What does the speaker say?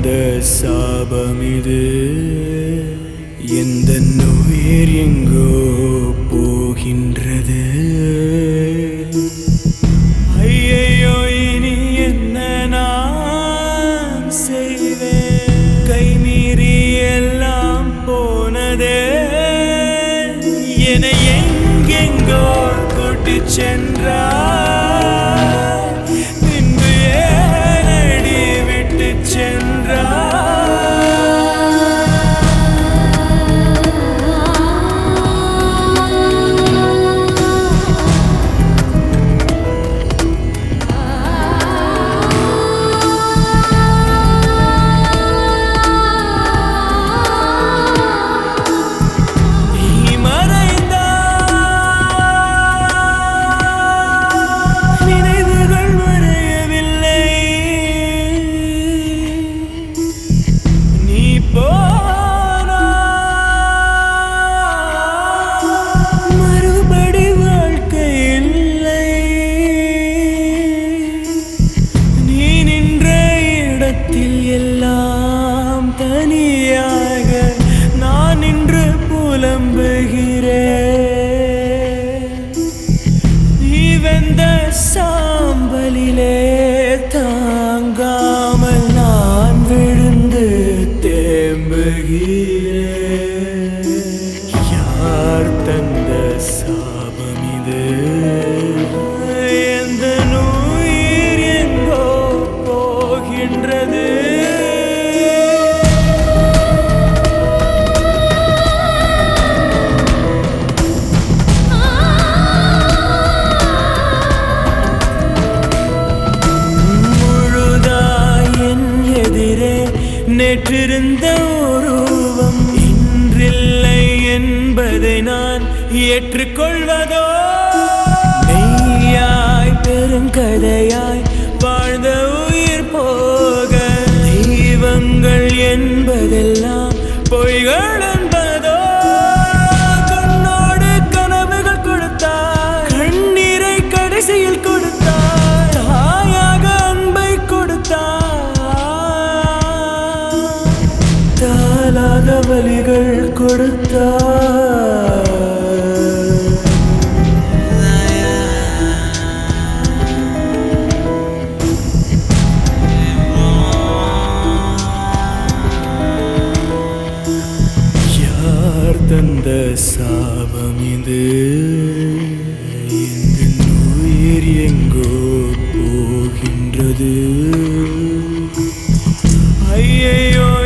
தந்த சாபம் இது எந்த உயிர் எங்கோ போகின்றது ஐயையோ இனி என்ன நான் செய்வேன் கை மீறி எல்லாம் போனதே என்னை எங்கெங்கோ கூட்டி சென்றார் பின்பு ஏனடி விட்டு சென்றார் நீ மறைந்தால் நினைவுகள் மறையவில்லை நீ போனால் மறுபடி வாழ்க்கை இல்லை நீ நின்ற இடத்தில் எல்லாம் தனியாக நான் நின்று புலம்புகிறேன் நீ வெந்த சாம்பலிலே தாங்காமல் நான் விழுந்து தேம்புகிறேன் யார் தந்த சாபம் இது எந்த உயிர் எங்கோ போகின்றது முழுதாய் என் எதிரே நேற்றிருந்த உருவம் இன்றில்லை என்பதை நான் ஏற்றுக்கொள்வதோ மெய்யாய் பெருங்கதையாய் வாழ்ந்த உயிர் போக தெய்வங்கள் என்பதெல்லாம் பொய்கள் என்பதோ கண்ணோடு கனவுகள் கொடுத்தார் கண்ணீரை கடைசியில் கொடுத்தார் தாயாக அன்பை கொடுத்தார் தாளாத வலிகள் கொடுத்தார் யார் தந்த சாபம் இது எந்த உயிர் எங்கோ போகின்றது ஐயையோ